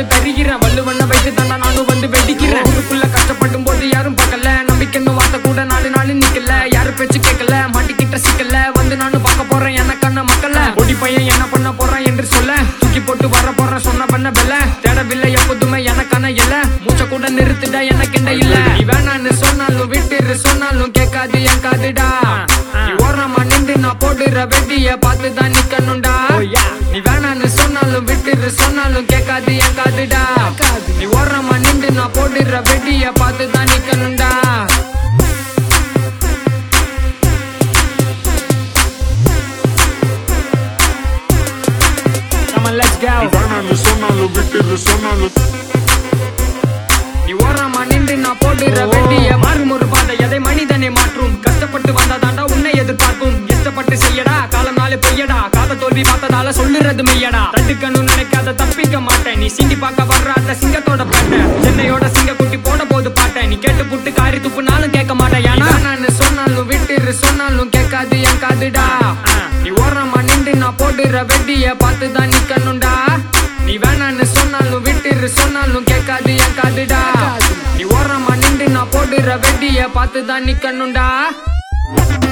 போட்டு தருகிறேன் வள்ளுவண்ண வைத்து தாண்டா நானும் வந்து வெடிக்கிறேன் ஊருக்குள்ள கஷ்டப்படும் போது யாரும் பார்க்கல நம்பிக்கைன்னு வார்த்தை கூட நாலு நாள் நிக்கல யாரும் பேச்சு கேட்கல மாட்டிக்கிட்ட சிக்கல வந்து நானும் பார்க்க போறேன் எனக்கான மக்கள ஒடி பையன் என்ன பண்ண போறான் என்று சொல்ல தூக்கி போட்டு வர போறேன் சொன்ன பண்ண பெல்ல தேடவில்லை எப்போதுமே எனக்கான இல்ல மூச்ச கூட நிறுத்துட எனக்கு என்ன இல்ல நீ வேணான்னு சொன்னாலும் விட்டுரு சொன்னாலும் கேட்காது என் காதுடா நீ ஓரமா நின்று நான் போடுற வெட்டிய பார்த்து தான் நிக்கணும்டா நீ வேணான்னு சொன்னாலும் விட்டுரு சொன்னாலும் கேட்காது என் காதுடா நீ ஓரமா நின்று நான் போடுற வெட்டிய பார்த்து தான் நிக்கணும்டா Come on, let's go. வேணான்னு சொன்னாலும் விட்டுரு சொன்னாலும் நீ ஓரமா நின்று நான் போடுற வெட்டிய மாறும் ஒரு பாதை எதை மனிதனை மாற்றும் கஷ்டப்பட்டு வந்ததாண்டா உன்னை எதிர்பார்க்கும் இஷ்டப்பட்டு செய்யடா காலம் நாளே பொய்யடா காத தோல்வி பார்த்ததால சொல்லுறது மெய்யடா தடுக்கணும் நினைக்காத தப்பிக்க மாட்டேன் நீ சிங்கி பார்க்க வர்ற அந்த சிங்கத்தோட பாட்டை சென்னையோட சிங்க குட்டி போட போது பாட்டேன் நீ கேட்டு புட்டு காரி துப்புனாலும் கேட்க மாட்டேன் ஏன்னா நான் சொன்னாலும் விட்டுரு சொன்னாலும் கேட்காது என் காதுடா நீ ஓரமா நின்று நான் போடுற வெட்டிய பார்த்து தான் நிக்கணும்டா நீ வேணான்னு சொன்னாலும் விட்டுரு சொன்னாலும் கேட்காது என் காதுடா நீ ஓரமா நின்று நான் போடுற வெட்டிய பார்த்து தான் நிக்கணும்டா